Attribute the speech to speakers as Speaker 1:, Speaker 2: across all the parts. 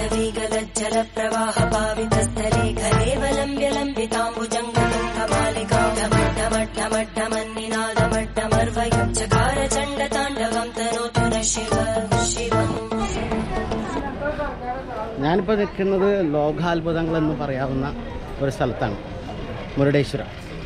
Speaker 1: माधवीगलज्जलप्रवाहपावितस्थले करेवलम्ब्य लम्बिताम्बुजङ्गतुङ्गमालिका डमड्डमड्डमड्डमन्निनादमड्डमर्वयं चकार चण्डताण्डवं तनोतु न शिव शिवम्
Speaker 2: ഞാനിപ്പോൾ നിൽക്കുന്നത് ലോകാത്ഭുതങ്ങൾ എന്ന് പറയാവുന്ന ഒരു സ്ഥലത്താണ് മുരുടേശ്വര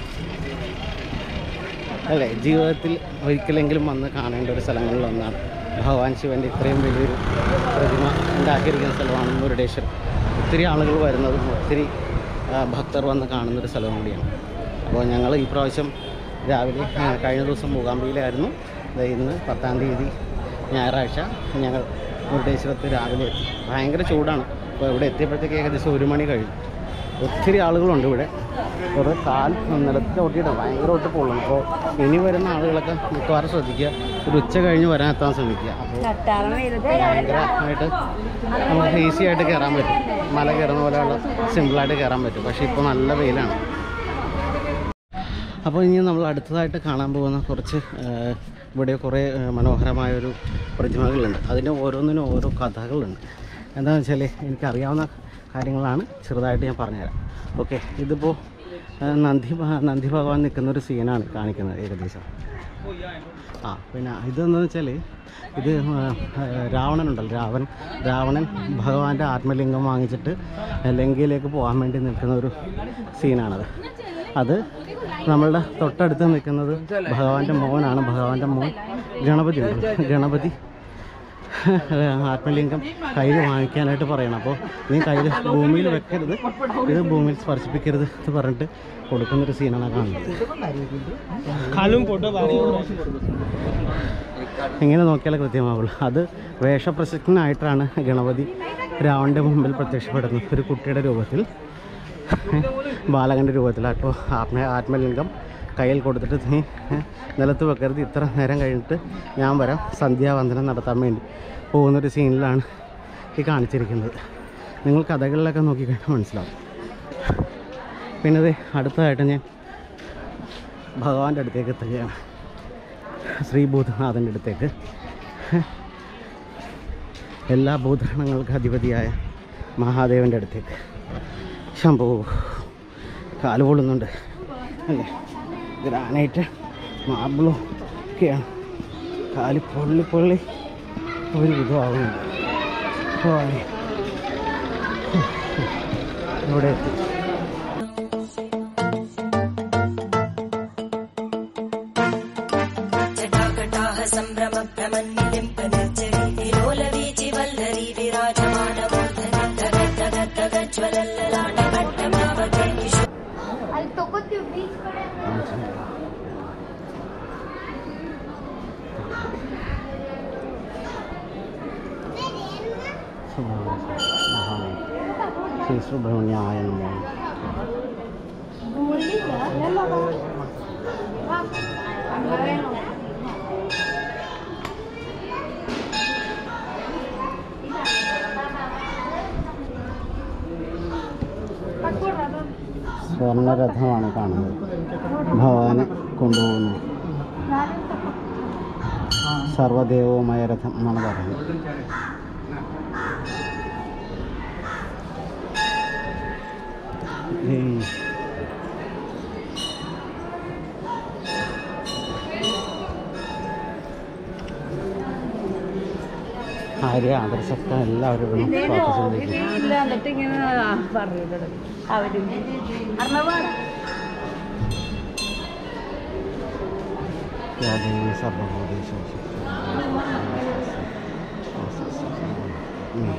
Speaker 2: അല്ലേ ജീവിതത്തിൽ ഒരിക്കലെങ്കിലും വന്ന് കാണേണ്ട ഒരു സ്ഥലങ്ങളിൽ ഒന്നാണ് ഭഗവാൻ ശിവൻ്റെ ഇത്രയും വലിയൊരു പ്രതിമ ഉണ്ടാക്കിയിരിക്കുന്ന സ്ഥലമാണ് മുരുടേശ്വരം ഒത്തിരി ആളുകൾ വരുന്നതും ഒത്തിരി ആ, ഭക്തർ വന്ന് കാണുന്നൊരു സ്ഥലവും കൂടിയാണ് അപ്പോൾ ഞങ്ങൾ ഈ പ്രാവശ്യം രാവിലെ ആ, കഴിഞ്ഞ ദിവസം മൂകാംബിയിലായിരുന്നു ദേ ഇന്ന് പത്താം തീയതി ഞായറാഴ്ച ഞങ്ങൾ മുരുടേശ്വരത്ത് രാവിലെ എത്തി ഭയങ്കര ചൂടാണ് അപ്പോൾ ഇവിടെ എത്തിയപ്പോഴത്തേക്ക് ഏകദേശം ഒരു മണി കഴിഞ്ഞു ഒത്തിരി ആളുകളുണ്ട് ഇവിടെ ഒരു കാൽ നിലത്ത് ഒട്ടിയിട്ട് ഭയങ്കരമായിട്ട് പൊള്ളുന്നു അപ്പോൾ ഇനി വരുന്ന ആളുകളൊക്കെ മിക്കവാറും ശ്രദ്ധിക്കുക ഒരു ഉച്ച കഴിഞ്ഞ് വരാൻ എത്താൻ ശ്രമിക്കുക അപ്പോൾ ഭയങ്കരമായിട്ട് നമുക്ക് ഈസി ആയിട്ട് കയറാൻ പറ്റും മല കയറുന്ന പോലെയുള്ള സിമ്പിളായിട്ട് കയറാൻ പറ്റും പക്ഷേ ഇപ്പോൾ നല്ല വെയിലാണ് അപ്പോൾ ഇനി നമ്മൾ അടുത്തതായിട്ട് കാണാൻ പോകുന്ന കുറച്ച് ആ, ഇവിടെ കുറേ ആ, മനോഹരമായൊരു പ്രതിമകളുണ്ട് അതിന് ഓരോന്നിനും ഓരോ കഥകളുണ്ട് എന്താണെന്ന് വെച്ചാൽ എനിക്കറിയാവുന്ന കാര്യങ്ങളാണ് ചെറുതായിട്ട് ഞാൻ പറഞ്ഞുതരാം ഓക്കെ ഇതിപ്പോൾ ആ, നന്ദി ഭ- നന്ദി ഭഗവാൻ നിൽക്കുന്ന ഒരു സീനാണ് കാണിക്കുന്നത് ഏകദേശം ആ പിന്നെ ഇതെന്ന് വെച്ചാൽ ഇത് ആ, ആ, രാവണനുണ്ടല്ലോ രാവൺ രാവണൻ ഭഗവാന്റെ ആത്മലിംഗം വാങ്ങിച്ചിട്ട് ലങ്കയിലേക്ക് പോകാൻ വേണ്ടി നിൽക്കുന്ന ഒരു സീനാണത് അത് നമ്മളുടെ തൊട്ടടുത്ത് നിൽക്കുന്നത് ഭഗവാന്റെ മോനാണ് ഭഗവാന്റെ മോൻ ഗണപതി ഉണ്ട് ഗണപതി ആത്മലിംഗം കയ്യിൽ വാങ്ങിക്കാനായിട്ട് പറയണം അപ്പോൾ നീ കയ്യിൽ ഭൂമിയിൽ വെക്കരുത് ഇത് ഭൂമിയിൽ സ്പർശിപ്പിക്കരുത് എന്ന് പറഞ്ഞിട്ട് കൊടുക്കുന്നൊരു സീനാണ് കാണുന്നത് ഇങ്ങനെ നോക്കിയാലേ കൃത്യമാവുള്ളൂ അത് വേഷപ്രസക്തനായിട്ടാണ് ഗണപതി രാവണൻ്റെ മുമ്പിൽ പ്രത്യക്ഷപ്പെടുന്നത് ഒരു കുട്ടിയുടെ രൂപത്തിൽ ബാലകൻ്റെ രൂപത്തിൽ അപ്പോൾ ആത്മ ആത്മലിംഗം കയ്യിൽ കൊടുത്തിട്ട് നീ നിലത്ത് വെക്കരുത് ഇത്ര നേരം കഴിഞ്ഞിട്ട് ഞാൻ വരാം സന്ധ്യാവന്ദനം നടത്താൻ വേണ്ടി പോകുന്നൊരു സീനിലാണ് ഈ കാണിച്ചിരിക്കുന്നത് നിങ്ങൾ കഥകളിലൊക്കെ നോക്കിക്കഴിഞ്ഞാൽ മനസ്സിലാവും പിന്നെ ഇത് അടുത്തതായിട്ട് ഞാൻ ഭഗവാന്റെ അടുത്തേക്ക് എത്തുകയാണ് ശ്രീ ഭൂതനാഥൻ്റെ അടുത്തേക്ക് എല്ലാ ഭൂതഗണങ്ങൾക്ക് അധിപതിയായ മഹാദേവൻ്റെ അടുത്തേക്ക് ശംഭു കാല് പൊള്ളുന്നുണ്ട് അല്ലേ ഗ്രാനൈറ്റ് മാർബിളോ ഒക്കെയാണ് കാല് പൊള്ളി പൊള്ളി ഒരു വിധമാകുന്നുണ്ട് ഭഗവാനെ. ഇവിടെ എത്തി
Speaker 1: जटाकटाः सम्भ्रमभ्रमन्निलिम्पनिर्जरी विलोलवीचि वल्लरी विराजमानमूर्धनि धगद्धगद्धगज्ज्वलल्ललाटकट्टमावते किशोर
Speaker 3: ಅಲ್ಲಿ ತಗೋತೀವಿ ಬೀಚ್ ಕಡೆ
Speaker 2: ശ്രീ സുബ്രഹ്മണ്യായ നമോ സ്വർണ്ണരഥമാണ് കാണുന്നത് ഭഗവാനെ കൊണ്ടുപോകുന്നു സർവദേവമായ രഥം എന്നാണ് പറയുന്നത് ഏയ്. ആര്യ ആദർശക്ത എല്ലാവരും പ്രാർത്ഥിച്ചുകൊണ്ടിരിക്കുന്നു
Speaker 4: ഇല്ല എന്നിട്ട് ഇങ്ങനെ പറഞ്ഞത് അവര് അർണവാണ്
Speaker 2: या देवी सर्वभूतेषु ഉം.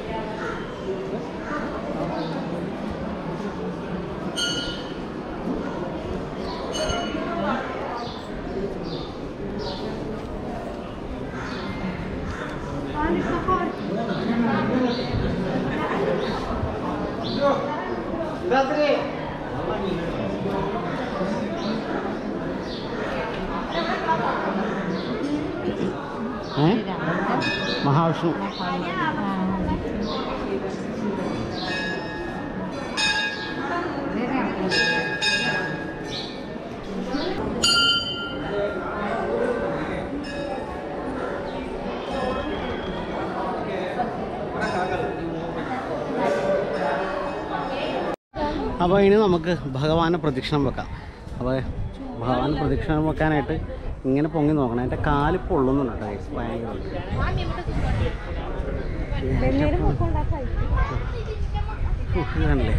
Speaker 2: ഏ മഹാവിഷ്ണു അപ്പോൾ ഇനി നമുക്ക് ഭഗവാനെ പ്രദക്ഷിണം വെക്കാം അപ്പോൾ ഭഗവാൻ പ്രദക്ഷിണം വെക്കാനായിട്ട് ഇങ്ങനെ പൊങ്ങി നോക്കണം എൻ്റെ കാല് പൊള്ളുന്നുണ്ട് കേട്ടോ guys. ഭയങ്കര ഉഫ്, ഇതാണല്ലേ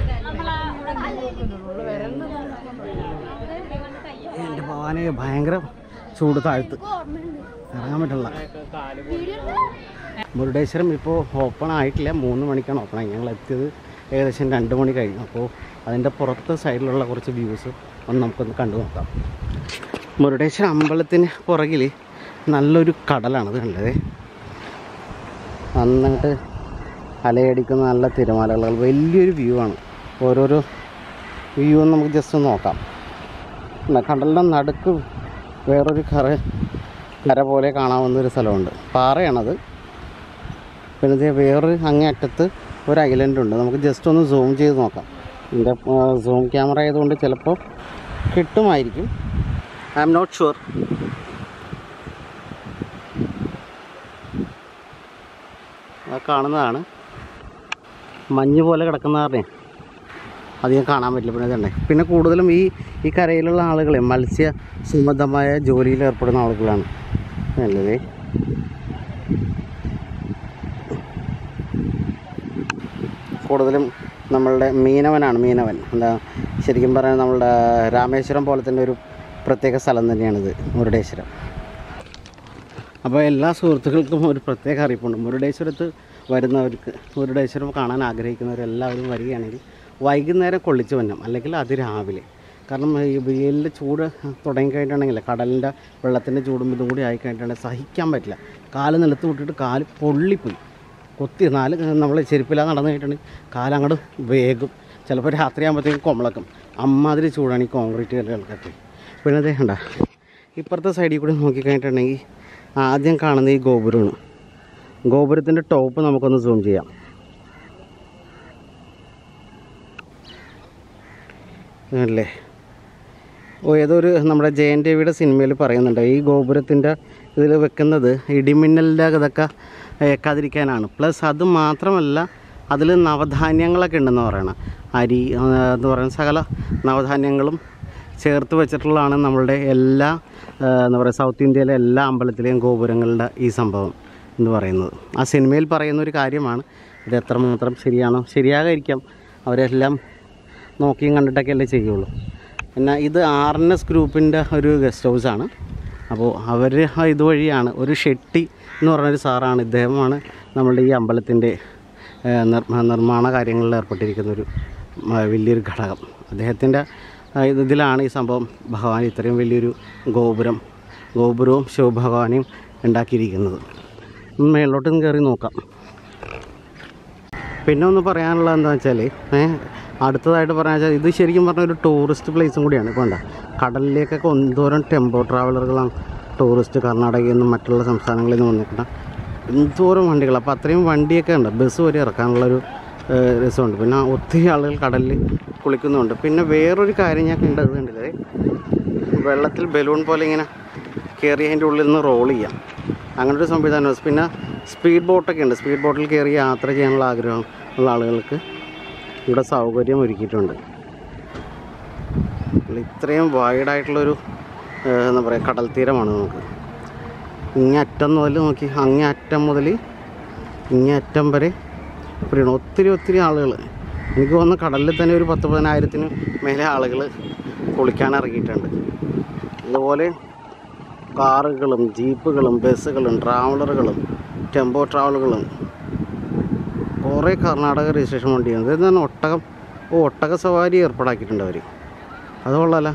Speaker 2: എൻ്റെ ഭഗവാനെ ഭയങ്കര ചൂട് താഴ്ത്ത് ഇറങ്ങാൻ പറ്റില്ല മുരുടേശ്വരം ഇപ്പോൾ ഓപ്പൺ ആയിട്ടില്ല മൂന്ന് മണിക്കാണ് ഓപ്പൺ ആയി ഞങ്ങൾ എത്തിയത് ഏകദേശം രണ്ട് മണി കഴിഞ്ഞു അപ്പോൾ അതിൻ്റെ പുറത്ത് സൈഡിലുള്ള കുറച്ച് വ്യൂസ് ഒന്ന് നമുക്കൊന്ന് കണ്ടു നോക്കാം മുരുടേശ്വരം അമ്പലത്തിന് പുറകിൽ നല്ലൊരു കടലാണത് കണ്ടത് നന്നായിട്ട് അലയടിക്കുന്ന നല്ല തിരമാലകൾ വലിയൊരു വ്യൂ ആണ് ഓരോരോ വ്യൂ ഒന്ന് നമുക്ക് ജസ്റ്റ് ഒന്ന് നോക്കാം ഉണ്ട്, കടലിൻ്റെ നടുക്ക് വേറൊരു കര കര പോലെ കാണാവുന്ന ഒരു സ്ഥലമുണ്ട് പാറയാണത് പിന്നെ ഇത് വേറൊരു അങ്ങേ അറ്റത്ത് ഒരു ഐലൻഡ് ഉണ്ട് നമുക്ക് ജസ്റ്റ് ഒന്ന് സൂം ചെയ്ത് നോക്കാം എൻ്റെ സൂം ക്യാമറ ആയതുകൊണ്ട് ചിലപ്പോൾ കിട്ടുമായിരിക്കും ഐ ആം നോട്ട് ഷുവർ ആ കാണുന്നതാണ് മഞ്ഞ് പോലെ കിടക്കുന്ന കാരണേ അധികം കാണാൻ പറ്റില്ല പിന്നെ ഇതുണ്ട് പിന്നെ കൂടുതലും ഈ ഈ കരയിലുള്ള ആളുകളെ മത്സ്യ സംബന്ധമായ ജോലിയിൽ ഏർപ്പെടുന്ന ആളുകളാണ് നല്ലതേ കൂടുതലും നമ്മളുടെ മീനവനാണ് മീനവൻ എന്താ ശരിക്കും പറഞ്ഞാൽ നമ്മളുടെ രാമേശ്വരം പോലെ തന്നെ ഒരു പ്രത്യേക സ്ഥലം തന്നെയാണിത് മുരുടേശ്വരം അപ്പോൾ എല്ലാ സുഹൃത്തുക്കൾക്കും ഒരു പ്രത്യേക അറിയിപ്പുണ്ട് മുരുടേശ്വരത്ത് വരുന്നവർക്ക് മുരുടേശ്വരം കാണാൻ ആഗ്രഹിക്കുന്നവരെല്ലാവരും വരികയാണെങ്കിൽ വൈകുന്നേരം കൊള്ളിച്ച് വന്നം അല്ലെങ്കിൽ അതിരാവിലെ കാരണം ഈ വെയിലിൻ്റെ ചൂട് തുടങ്ങിക്കഴിഞ്ഞിട്ടുണ്ടെങ്കിൽ കടലിൻ്റെ വെള്ളത്തിൻ്റെ ചൂടും ഇതും കൂടി ആയിക്കഴിഞ്ഞിട്ടുണ്ടെങ്കിൽ സഹിക്കാൻ പറ്റില്ല കാല് നിലത്ത് വിട്ടിട്ട് കാല് പൊള്ളിപ്പോയി കൊത്തി നാല് നമ്മൾ ചെരുപ്പില്ലാതെ നടന്നു കഴിഞ്ഞിട്ടുണ്ടെങ്കിൽ കാലങ്ങോട്ട് വേഗം ചിലപ്പോൾ രാത്രിയാകുമ്പോഴത്തേക്കും കൊമളക്കും അമ്മാതിരി ചൂടാണ് ഈ കോൺക്രീറ്റ് കല്ലുകൾക്കൊക്കെ പിന്നെ അതേ കണ്ട ഇപ്പുറത്തെ സൈഡിൽ കൂടി നോക്കിക്കഴിഞ്ഞിട്ടുണ്ടെങ്കിൽ ആദ്യം കാണുന്ന ഈ ഗോപുരമാണ് ഗോപുരത്തിൻ്റെ ടോപ്പ് നമുക്കൊന്ന് സൂം ചെയ്യാം അല്ലേ ഓ ഏതൊരു നമ്മുടെ ജയൻ രവിയുടെ സിനിമയിൽ പറയുന്നുണ്ട് ഈ ഗോപുരത്തിൻ്റെ ഇതിൽ വെക്കുന്നത് ഇടിമിന്നലിൻ്റെ ഇതൊക്കെ ഏക്കാതിരിക്കാനാണ് പ്ലസ് അത് മാത്രമല്ല അതിൽ നവധാന്യങ്ങളൊക്കെ ഉണ്ടെന്ന് പറയണം അരി ആ, എന്ന് പറയുന്ന സകല നവധാന്യങ്ങളും ചേർത്ത് വെച്ചിട്ടുള്ളതാണ് നമ്മളുടെ എല്ലാ ആ, എന്താ പറയുക സൗത്ത് ഇന്ത്യയിലെ എല്ലാ അമ്പലത്തിലെയും ഗോപുരങ്ങളുടെ ഈ സംഭവം എന്ന് പറയുന്നത് ആ സിനിമയിൽ പറയുന്ന ഒരു കാര്യമാണ് ഇത് എത്രമാത്രം ശരിയാണോ ശരിയാകാതിരിക്കാം അവരെല്ലാം നോക്കിയും കണ്ടിട്ടൊക്കെയല്ലേ ചെയ്യുള്ളൂ പിന്നെ ഇത് ആർ എൻ എസ് ഗ്രൂപ്പിൻ്റെ ഒരു ഗസ്റ്റ് ഹൗസാണ് അപ്പോൾ അവർ ഇതുവഴിയാണ് ഒരു ഷെട്ടി എന്ന് പറഞ്ഞൊരു സാറാണ് ഇദ്ദേഹമാണ് നമ്മളുടെ ഈ അമ്പലത്തിൻ്റെ ഏഹ്, നിർ- നിർമ്മാണ കാര്യങ്ങളിൽ ഏർപ്പെട്ടിരിക്കുന്ന ഒരു മ- വലിയൊരു ഘടകം അദ്ദേഹത്തിൻ്റെ ആ, ഇത് ഇതിലാണ് ഈ സംഭവം ഭഗവാൻ ഇത്രയും വലിയൊരു ഗോപുരം ഗോപുരവും ശിവഭഗവാനെയും ഉണ്ടാക്കിയിരിക്കുന്നത് മേളിലോട്ടും കയറി നോക്കാം പിന്നെ ഒന്ന് പറയാനുള്ളത് എന്താ വെച്ചാൽ ഏഹ് അടുത്തതായിട്ട് പറഞ്ഞാൽ വെച്ചാൽ ഇത് ശരിക്കും പറഞ്ഞ ഒരു ടൂറിസ്റ്റ് പ്ലേസും കൂടിയാണ് ഇപ്പോൾ ഉണ്ടാ കടലിലേക്കൊക്കെ എന്തോരം ടെമ്പോ ട്രാവലറുകളാണ് ടൂറിസ്റ്റ് കർണാടകയിൽ നിന്നും മറ്റുള്ള സംസ്ഥാനങ്ങളിൽ നിന്ന് വന്നിട്ടുണ്ട് എന്തോരം വണ്ടികൾ അപ്പോൾ അത്രയും വണ്ടിയൊക്കെ ഉണ്ട് ബസ് വരെ ഇറക്കാനുള്ളൊരു ഏഹ്, രസമുണ്ട് പിന്നെ ഒത്തിരി ആളുകൾ കടലിൽ കുളിക്കുന്നുണ്ട് പിന്നെ വേറൊരു കാര്യം ഞാൻ കണ്ടത് കണ്ടില്ലേ വെള്ളത്തിൽ ബലൂൺ പോലെ ഇങ്ങനെ കയറി അതിൻ്റെ ഉള്ളിൽ നിന്ന് റോൾ ചെയ്യാം അങ്ങനെ ഒരു സംവിധാനം പിന്നെ സ്പീഡ് ബോട്ടൊക്കെ ഉണ്ട് സ്പീഡ് ബോട്ടിൽ കയറി യാത്ര ചെയ്യാനുള്ള ആഗ്രഹം ഉള്ള ആളുകൾക്ക് ഇവിടെ സൗകര്യം ഒരുക്കിയിട്ടുണ്ട് ഇവിടെ ഇത്രയും വൈഡായിട്ടുള്ളൊരു ഏഹ്, എന്താ പറയുക കടൽ തീരമാണ് നമുക്ക് ഇങ്ങേ അറ്റം മുതൽ നോക്കി അങ്ങേ അറ്റം മുതൽ ഇങ്ങേ അറ്റം വരെ ഫ്രീയാണ് ഒത്തിരി ഒത്തിരി ആളുകൾ എനിക്ക് തോന്നുന്നു കടലിൽ തന്നെ ഒരു പത്ത് പതിനായിരത്തിന് മേലെ ആളുകൾ കുളിക്കാൻ ഇറങ്ങിയിട്ടുണ്ട് അതുപോലെ കാറുകളും ജീപ്പുകളും ബസ്സുകളും ട്രാവലറുകളും ടെമ്പോ ട്രാവലുകളും കുറേ കർണാടക രജിസ്ട്രേഷൻ വണ്ടിയാണ് ഇത് തന്നെ ഒട്ടകം ഓ ഒട്ടക സവാരി ഏർപ്പാടാക്കിയിട്ടുണ്ട് അവർ അത് കൊള്ളാല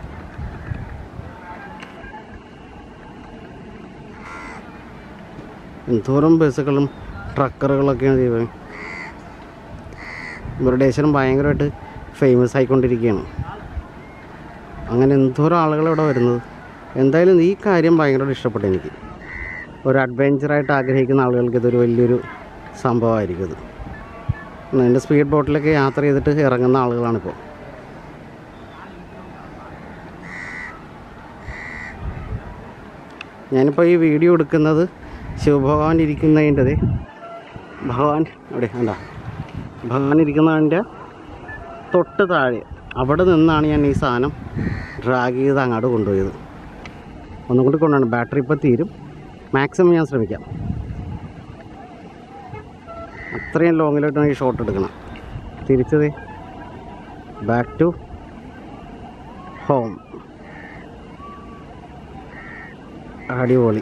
Speaker 2: എന്തോരം ബസ്സുകളും ട്രക്കറുകളൊക്കെയാണ് ദൈവം മുരുടേശ്വരം ഭയങ്കരമായിട്ട് ഫേമസ് ആയിക്കൊണ്ടിരിക്കുകയാണ് അങ്ങനെ എന്തോരം ആളുകൾ ഇവിടെ വരുന്നത് എന്തായാലും ഈ കാര്യം ഭയങ്കരമായിട്ട് ഇഷ്ടപ്പെട്ടു എനിക്ക് ഒരു അഡ്വഞ്ചറായിട്ട് ആഗ്രഹിക്കുന്ന ആളുകൾക്ക് ഇതൊരു വലിയൊരു സംഭവമായിരിക്കും ഇത് എൻ്റെ സ്പീഡ് ബോട്ടിലൊക്കെ യാത്ര ചെയ്തിട്ട് ഇറങ്ങുന്ന ആളുകളാണിപ്പോൾ ഞാനിപ്പോൾ ഈ വീഡിയോ എടുക്കുന്നത് ശിവഭഗവാൻ ഇരിക്കുന്നതിൻ്റെത് ഭഗവാൻ അവിടെ എന്താ ഭഗവാൻ ഇരിക്കുന്നതിൻ്റെ തൊട്ട് താഴെ അവിടെ നിന്നാണ് ഞാൻ ഈ സാധനം ഡ്രാഗ് ചെയ്ത് അങ്ങോട്ട് കൊണ്ടുപോയത് ഒന്നും കൂടി കൊണ്ടുപോകണം ബാറ്ററി ഇപ്പോൾ തീരും മാക്സിമം ഞാൻ ശ്രമിക്കാം അത്രയും ലോങ്ങിലോട്ടാണ് ഈ ഷോട്ട് എടുക്കണം തിരിച്ചത് ബാക്ക് ടു ഹോം അടിപൊളി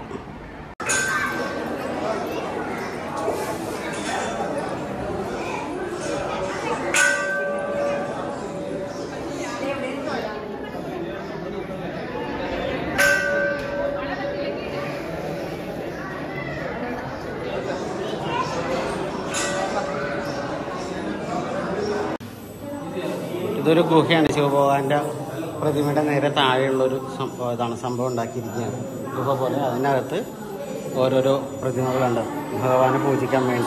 Speaker 2: ഇതൊരു ഗുഹയാണ് ശിവഭഗവാന്റെ പ്രതിമയുടെ നേരെ താഴെയുള്ളൊരു സംഭവം ഇതാണ് സംഭവം ഉണ്ടാക്കിയിരിക്കുകയാണ് ഗുഹ പോലെ അതിനകത്ത് ഓരോരോ പ്രതിമകളുണ്ട് ഭഗവാനെ പൂജിക്കാൻ വേണ്ടി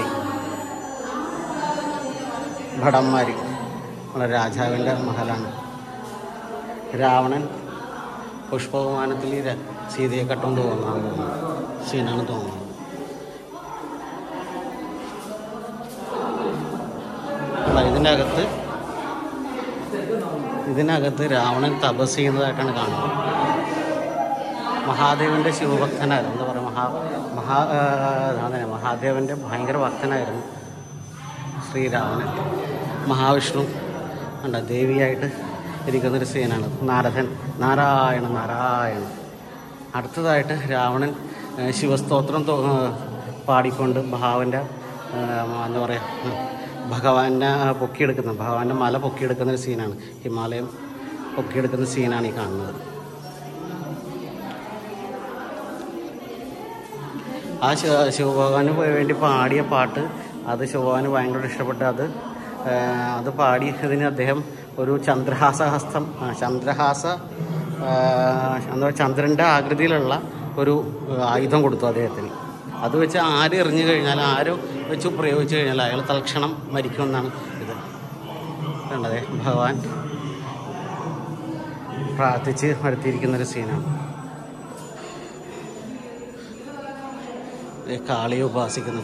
Speaker 2: ഭടന്മാർ നമ്മുടെ രാജാവിൻ്റെ മഹലാണ് രാവണൻ പുഷ്പവിമാനത്തിൽ ഈ ര- സീതയെ കട്ടുകൊണ്ട് പോകുന്നതാണ് തോന്നുന്നത് സീനാണ് തോന്നുന്നത് അല്ല, ഇതിനകത്ത് ഇതിനകത്ത് രാവണൻ തപസ് ചെയ്യുന്നതായിട്ടാണ് കാണുന്നത് മഹാദേവൻ്റെ ശിവഭക്തനായിരുന്നു എന്താ പറയുക മഹാ മഹാ ആ, അതെ മഹാദേവൻ്റെ ഭയങ്കര ഭക്തനായിരുന്നു ശ്രീരാമൻ മഹാവിഷ്ണു ഉണ്ട് ദേവിയായിട്ട് ഇരിക്കുന്നൊരു സീനാണ് നാരദൻ നാരായണ നാരായണ അടുത്തതായിട്ട് രാവണൻ ആ, ശിവസ്തോത്രം തോ- ആ, പാടിക്കൊണ്ട് ഭാവൻ്റെ എന്താ പറയുക ഭഗവാനെ പൊക്കിയെടുക്കുന്ന ഭഗവാന്റെ മല പൊക്കിയെടുക്കുന്ന ഒരു സീനാണ് ഹിമാലയം പൊക്കിയെടുക്കുന്ന സീനാണ് ഈ കാണുന്നത് ആ ശിവ ശിവഭഗവാന് വേണ്ടി പാടിയ പാട്ട് അത് ശിവഭഗവാന് ഭയങ്കര ഇഷ്ടപ്പെട്ട് അത് ആ, അത് പാടിയതിന് അദ്ദേഹം ഒരു ചന്ദ്രഹാസഹസ്തം ആ, ചന്ദ്രഹാസ ആ, എന്താ പറയുക ചന്ദ്രൻ്റെ ആകൃതിയിലുള്ള ഒരു ആ, ആയുധം കൊടുത്തു അദ്ദേഹത്തിന് അത് വെച്ച് ആര് എറിഞ്ഞു കഴിഞ്ഞാൽ ആര് വെച്ച് പ്രയോഗിച്ചു കഴിഞ്ഞാൽ അയാൾ തൽക്ഷണം മരിക്കുമെന്നാണ് ഇത് കണ്ടതേ ഭഗവാൻ പ്രാർത്ഥിച്ച് വരുത്തിയിരിക്കുന്നൊരു സീനാണ് ദേ കാളിയെ ഉപാസിക്കുന്നു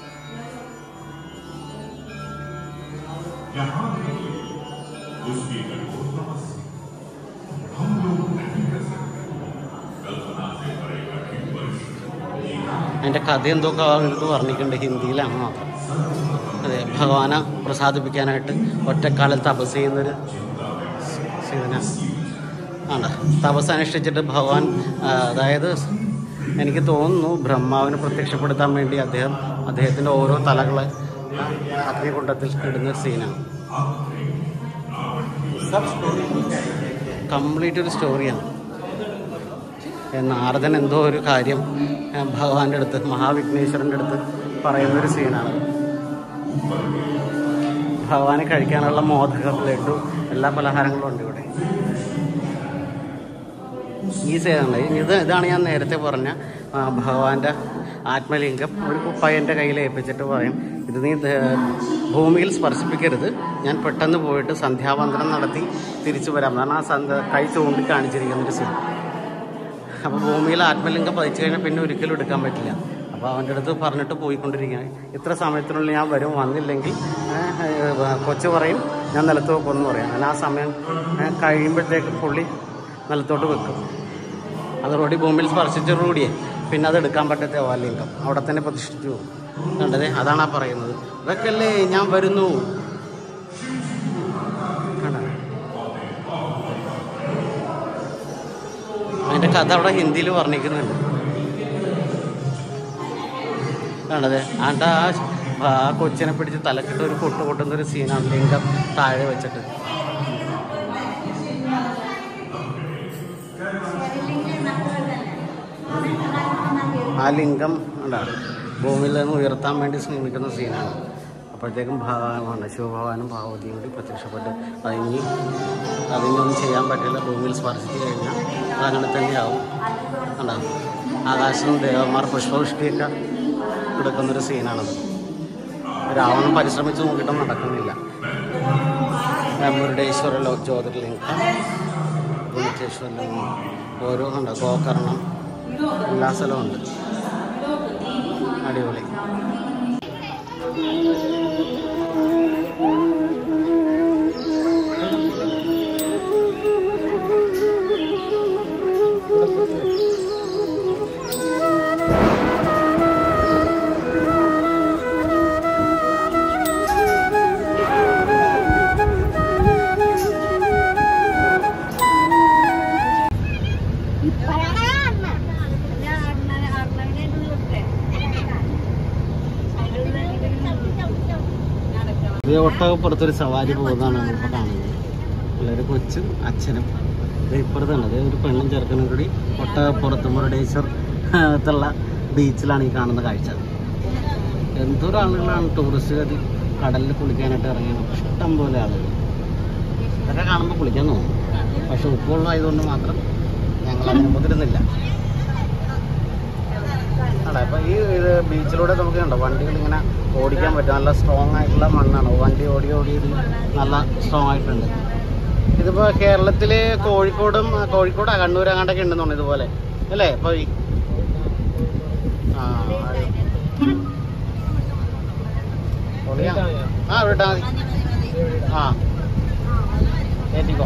Speaker 2: അതിൻ്റെ കഥ എന്തൊക്കെ ഇത് പറഞ്ഞിട്ടുണ്ട് ഹിന്ദിയിലാണ് മാത്രം അതെ ഭഗവാനെ പ്രസാദിപ്പിക്കാനായിട്ട് ഒറ്റക്കാലം തപസ് ചെയ്യുന്നൊരു സീതന ആണ് തപസ് അനുഷ്ഠിച്ചിട്ട് ഭഗവാൻ ആ, അതായത് എനിക്ക് തോന്നുന്നു ബ്രഹ്മാവിനെ പ്രത്യക്ഷപ്പെടുത്താൻ വേണ്ടി അദ്ദേഹം അദ്ദേഹത്തിൻ്റെ ഓരോ തലകളെ അഗ്നികുണ്ടത്തിൽ ഇടുന്ന ഒരു സീനാണ് കംപ്ലീറ്റ് ഒരു സ്റ്റോറിയാണ് നാരദൻ എന്തോ ഒരു കാര്യം ആ, ഭഗവാന്റെ അടുത്ത് മഹാവിഘ്നേശ്വരൻ്റെ അടുത്ത് പറയുന്നൊരു സീനാണ് ഭഗവാനെ കഴിക്കാനുള്ള മോദകം ലഡു എല്ലാ പലഹാരങ്ങളും ഉണ്ട് ഇവിടെ ഈ സേതുണ്ട് ഇത് ഇതാണ് ഞാൻ നേരത്തെ പറഞ്ഞ ആ, ഭഗവാന്റെ ആത്മലിംഗം ഒരു കുപ്പായൻ്റെ കയ്യിൽ ഏൽപ്പിച്ചിട്ട് പറയും ഇത് നീ ദേ- ഭൂമിയിൽ സ്പർശിപ്പിക്കരുത് ഞാൻ പെട്ടെന്ന് പോയിട്ട് സന്ധ്യാവന്തനം നടത്തി തിരിച്ചു വരാം എന്നാണ് ആ സന്ധ്യ കൈ ചൂണ്ടി കാണിച്ചിരിക്കുന്നൊരു സീൻ അപ്പോൾ ഭൂമിയിൽ ആത്മലിംഗം പതിച്ചു കഴിഞ്ഞാൽ പിന്നെ ഒരിക്കലും എടുക്കാൻ പറ്റില്ല അപ്പോൾ അവൻ്റെ അടുത്ത് പറഞ്ഞിട്ട് പോയിക്കൊണ്ടിരിക്കുകയാണ് ഇത്ര സമയത്തിനുള്ളിൽ ഞാൻ വരും വന്നില്ലെങ്കിൽ ഏഹ്, ഏഹ്, കൊച്ചു പറയും ഞാൻ നിലത്ത് വെക്കുമെന്ന് പറയും അങ്ങനെ ആ സമയം ഏഹ്, കഴിയുമ്പോഴത്തേക്ക് പുള്ളി നിലത്തോട്ട് വെക്കും അതോടുകൂടി ഭൂമിയിൽ സ്പർശിച്ചതോടുകൂടിയേ പിന്നെ അത് എടുക്കാൻ പറ്റാത്ത ആ ലിംഗം അവിടെ തന്നെ പ്രതിഷ്ഠിച്ചു പോകും കണ്ടതേ അതാണ് ആ പറയുന്നത് വെക്കല്ലേ ഞാൻ വരുന്നു കണ്ടോ അതിൻ്റെ കഥ അവിടെ ഹിന്ദിയിൽ വർണ്ണിക്കുന്നുണ്ട് കണ്ടത് ആണ്ട ആ ആ കൊച്ചിനെ പിടിച്ച് തലക്കിട്ട് ഒരു കൊട്ട് കൊട്ടുന്ന ഒരു സീനാണ് ലിംഗം താഴെ വെച്ചിട്ട് ആ ലിംഗം ഉണ്ടാണ് ഭൂമിയിൽ നിന്ന് ഉയർത്താൻ വേണ്ടി ശ്രമിക്കുന്ന സീനാണ് അപ്പോഴത്തേക്കും ഭഗവാനാണ് ശിവഭഗവാനും പാർവതിയും കൂടി പ്രത്യക്ഷപ്പെട്ട് അതിന് അതിനൊന്നും ചെയ്യാൻ പറ്റില്ല ഭൂമിയിൽ സ്പർശിച്ചു കഴിഞ്ഞാൽ അതങ്ങനെ തന്നെയാവും ഉണ്ടാവും ആകാശവും ദേവന്മാർ പുഷ്പവൃഷ്ടിയൊക്കെ കൊടുക്കുന്നൊരു സീനാണത് രാവണൻ പരിശ്രമിച്ച് നോക്കിയിട്ടും നടക്കുന്നില്ല മുരുടേശ്വര ലോ ജ്യോതിർലിംഗം ഗുണിച്ചേശ്വരം ഓരോ ഉണ്ട് ഗോകർണം എല്ലാ സ്ഥലവും ഉണ്ട് അടിപൊളി ഇത് ഒട്ടകപ്പുറത്തൊരു സവാരി പോകുന്നതാണ് നമ്മളിപ്പോൾ കാണുന്നത് പിള്ളേർ കൊച്ചും അച്ഛനും ഇത് ഇപ്പുറത്തുണ്ട് അത് ഒരു പെണ്ണും ചെറുക്കനും കൂടി ഒട്ടകപ്പുറത്ത് മുരുടേശ്വർ ത്തുള്ള ബീച്ചിലാണ് ഈ കാണുന്ന കാഴ്ച എന്തോരം ആളുകളാണ് ടൂറിസ്റ്റുകാർ കടലിൽ കുളിക്കാനായിട്ട് ഇറങ്ങിയത് ഇഷ്ടം പോലെ ആളുകൾ ഇതൊക്കെ കാണുമ്പോൾ കുളിക്കാൻ തോന്നും പക്ഷെ ഉപ്പുള്ളതായതുകൊണ്ട് മാത്രം ഞങ്ങൾ അതിനെ മുതിരുന്നില്ല അതെ അപ്പോൾ ഈ ഇത് ബീച്ചിലൂടെ നമുക്ക് കണ്ടോ വണ്ടികൾ ഇങ്ങനെ ഓടിക്കാൻ പറ്റും നല്ല സ്ട്രോങ് ആയിട്ടുള്ള മണ്ണാണ് വണ്ടി ഓടി ഓടി ഇത് നല്ല സ്ട്രോങ് ആയിട്ടുണ്ട് ഇതിപ്പോൾ കേരളത്തിൽ കോഴിക്കോടും ആ, കോഴിക്കോട് കണ്ണൂർ അങ്ങോട്ടൊക്കെ ഉണ്ടെന്നുണ്ട് ഇതുപോലെ അല്ലേ ഇപ്പോൾ ഈ ആ അതെ. പൊളിയാ. ആ വിട്ടാ മതി ആ ഏറ്റിക്കോ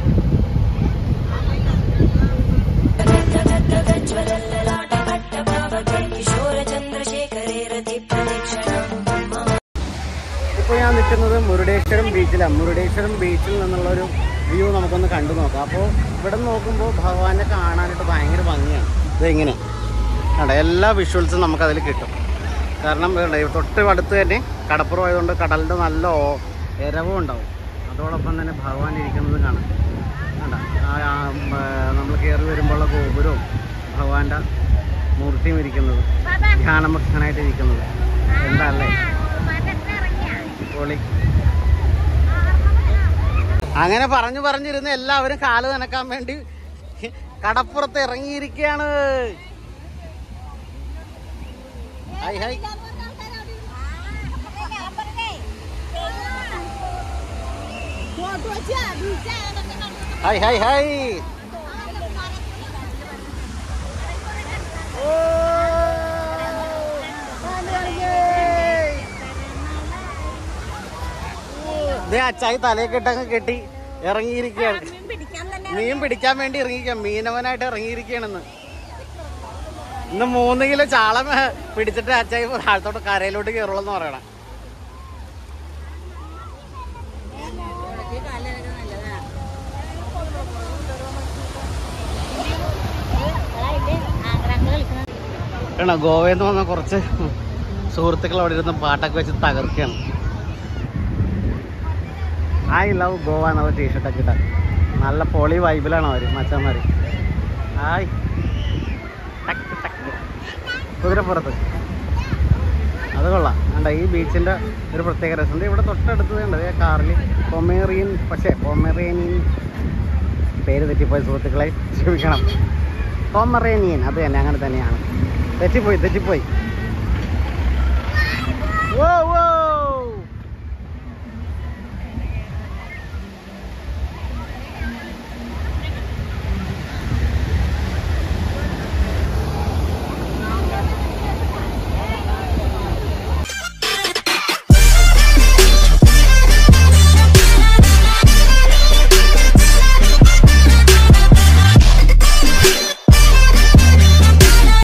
Speaker 1: ज्वलल्ललाटपट्टपावके किशोरचन्द्रशेखरे रतिप्रदक्षिणम् मम
Speaker 2: ഇപ്പോൾ ഞാൻ നിൽക്കുന്നത് മുരുടേശ്വരം ബീച്ചിലാണ് മുരുടേശ്വരം ബീച്ചിൽ നിന്നുള്ളൊരു വ്യൂ നമുക്കൊന്ന് കണ്ടു നോക്കാം അപ്പോൾ ഇവിടെ നിന്ന് നോക്കുമ്പോൾ ഭഗവാനെ കാണാനായിട്ട് ഭയങ്കര ഭംഗിയാണ് ഇത് ഇങ്ങനെ കണ്ട എല്ലാ വിഷ്വൽസും നമുക്കതിൽ കിട്ടും കാരണം ഇതുണ്ട്, ഈ തൊട്ട് അടുത്ത് തന്നെ കടപ്പുറം ആയതുകൊണ്ട് കടലിൻ്റെ നല്ല ഓ- എരവും ഉണ്ടാവും അതോടൊപ്പം തന്നെ ഭഗവാൻ ഇരിക്കുന്നത് കാണാം കണ്ട നമ്മൾ കയറി വരുമ്പോഴുള്ള ഗോപുരവും ഭഗവാന്റെ മൂർത്തിയും ഇരിക്കുന്നത് ധ്യാനമുഖനായിട്ട് ഇരിക്കുന്നത് എന്താ അല്ലേ പൊളി അങ്ങനെ പറഞ്ഞു പറഞ്ഞിരുന്ന എല്ലാവരും കാല് നനക്കാൻ വേണ്ടി കടപ്പുറത്ത് ഇറങ്ങിയിരിക്കുകയാണ് hi hi hi hi hi ഓ! ദേ അച്ചായി തലയെ കെട്ടങ്ങ് കെട്ടി ഇറങ്ങിയിരിക്കുകയാണ് മീൻ പിടിക്കാൻ വേണ്ടി ഇറങ്ങിയിരിക്കുക മീനവനായിട്ട് ഇറങ്ങിയിരിക്കുകയാണെന്ന് ഇന്ന് മൂന്ന് കിലോ ചാള മേ- പിടിച്ചിട്ട് അച്ചായി താഴത്തോട്ട് കരയിലോട്ട് കയറുള്ളൂ എന്ന് പറയണം വേണോ ഗോവയിൽ നിന്ന് വന്ന കുറച്ച് സുഹൃത്തുക്കൾ അവിടെ ഇരുന്ന് പാട്ടൊക്കെ വെച്ച് തകർക്കുകയാണ് ഐ ലവ് ഗോവ എന്നുള്ള ടീഷർട്ടൊക്കെ ഇട്ട നല്ല പൊളി വൈബിലാണ് അവർ മച്ചന്മാർ ഹായ് ടക്ക് ടക്ക്. കുതിരപ്പുറത്ത് അത് കൊള്ളാം കണ്ട ഈ ബീച്ചിൻ്റെ ഒരു പ്രത്യേക രസമുണ്ട് ഇവിടെ തൊട്ടടുത്ത് ഉണ്ട് കാറിൽ പൊമേറിയൻ പക്ഷേ പൊമേറിയനിയൻ പേര് തെറ്റിപ്പോയി സുഹൃത്തുക്കളെ ക്ഷമിക്കണം പൊമറേനിയൻ അത് തന്നെ അങ്ങനെ തന്നെയാണ് തെറ്റിപ്പോയി തെറ്റിപ്പോയി